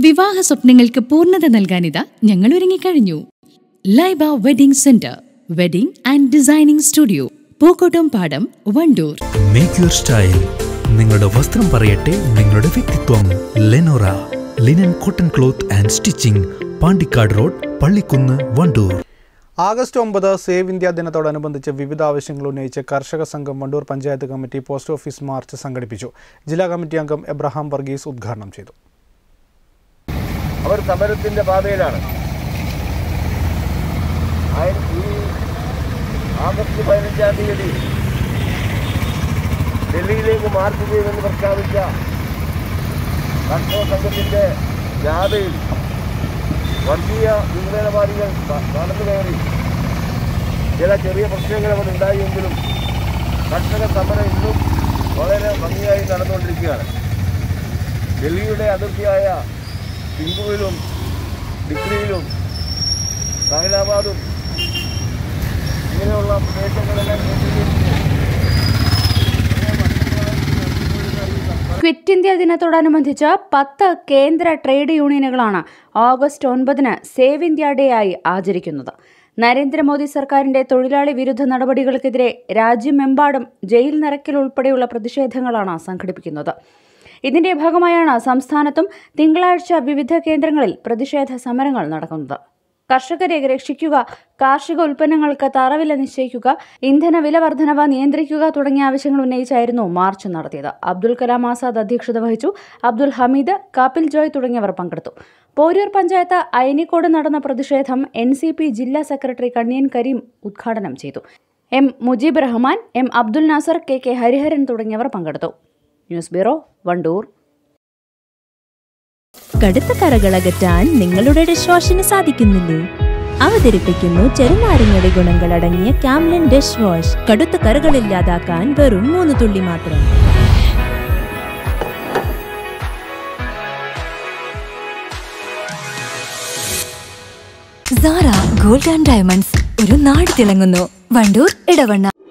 വിവാഹ സ്വപ്നങ്ങൾക്ക് പൂർണ്ണത നൽകാനിതാ ഞങ്ങൾ ഒരുങ്ങിക്കഴിഞ്ഞു Laiba wedding center wedding and designing studio Pookkottumpadam Wandoor make your style നിങ്ങളുടെ വസ്ത്രം പറയട്ടെ നിങ്ങളുടെ വ്യക്തിത്വം Lenora linen cotton cloth and stitching Pandikkad road Pallikkunnu Wandoor August ഒമ്പത് സേവ് ഇന്ത്യ ദിനത്തോടനുബന്ധിച്ച് വിവിധ ആവശ്യങ്ങൾ ഉന്നയിച്ച് കർഷക സംഘം Wandoor panchayat committee post office march സംഘടിപ്പിച്ചു ജില്ലാ കമ്മിറ്റി അംഗം എബ്രഹാം വർഗീസ് ഉദ്ഘാടനം ചെയ്തു അവർ സമരത്തിന്റെ പാതയിലാണ് ആയിര- ഈ ആഗസ്റ്റ് പതിനഞ്ചാം തീയതി ഡൽഹിയിലേക്ക് മാർച്ച് ചെയ്യുമെന്ന് പ്രഖ്യാപിച്ച കർഷക സംഘത്തിന്റെ ജാഥയിൽ വർഗീയ വിഘടനവാദികൾ ക- കടന്നു കയറി ചില ചെറിയ പ്രശ്നങ്ങൾ അവിടെ ഉണ്ടായെങ്കിലും കർഷക സമരം ഇന്നും വളരെ ഭംഗിയായി നടന്നുകൊണ്ടിരിക്കുകയാണ് ഡൽഹിയുടെ അതിർത്തിയായ സിംഗുവിലും ഡിഗ്രിയിലും സഹലാബാദും ഇങ്ങനെയുള്ള പ്രദേശങ്ങളെല്ലാം കേന്ദ്രീകരിച്ച് ക്വിറ്റ് ഇന്ത്യ ദിനത്തോടനുബന്ധിച്ച് പത്ത് കേന്ദ്ര ട്രേഡ് യൂണിയനുകളാണ് ഓഗസ്റ്റ് ഒൻപതിന് സേവ് ഇന്ത്യ ഡേ ആയി ആചരിക്കുന്നത് നരേന്ദ്രമോദി സർക്കാരിന്റെ തൊഴിലാളി വിരുദ്ധ നടപടികൾക്കെതിരെ രാജ്യമെമ്പാടും ജയിൽ നിറയ്ക്കൽ ഉൾപ്പെടെയുള്ള പ്രതിഷേധങ്ങളാണ് സംഘടിപ്പിക്കുന്നത് ഇതിന്റെ ഭാഗമായാണ് സംസ്ഥാനത്തും തിങ്കളാഴ്ച വിവിധ കേന്ദ്രങ്ങളിൽ പ്രതിഷേധ സമരങ്ങൾ നടക്കുന്നത് കർഷകരെ രക്ഷിക്കുക കാർഷിക ഉൽപ്പന്നങ്ങൾക്ക് തറവില നിശ്ചയിക്കുക ഇന്ധന വില വർധനവ് നിയന്ത്രിക്കുക തുടങ്ങിയ ആവശ്യങ്ങൾ ഉന്നയിച്ചായിരുന്നു മാർച്ച് നടത്തിയത് അബ്ദുൽ കലാം ആസാദ് അധ്യക്ഷത വഹിച്ചു അബ്ദുൽ ഹമീദ് കാപ്പിൽ ജോയ് തുടങ്ങിയവർ പങ്കെടുത്തു പോരൂർ പഞ്ചായത്ത് അയനിക്കോട് നടന്ന പ്രതിഷേധം എൻ സി പി ജില്ലാ സെക്രട്ടറി കണ്ണിയൻ കരീം ഉദ്ഘാടനം ചെയ്തു M Mujeeb Rahman M Abdul Nasar K K Hariharan തുടങ്ങിയവർ പങ്കെടുത്തു ന്യൂസ് ബ്യൂറോ വണ്ടൂർ കടുത്ത കറകളകറ്റാൻ നിങ്ങളുടെ ഡിഷ് വാഷിന് സാധിക്കുന്നില്ലേ അവതരിപ്പിക്കുന്നു ചെറുനാരങ്ങയുടെ ഗുണങ്ങളടങ്ങിയ ക്യാംലിൻ ഡിഷ് വാഷ് കടുത്ത കറകളില്ലാതാക്കാൻ വെറും മൂന്ന് തുള്ളി മാത്രം സാറ ഗോൾഡ് ആൻഡ് ഡയമണ്ട്സ് ഒരു നാട് തിളങ്ങുന്നു വണ്ടൂർ ഇടവണ്ണ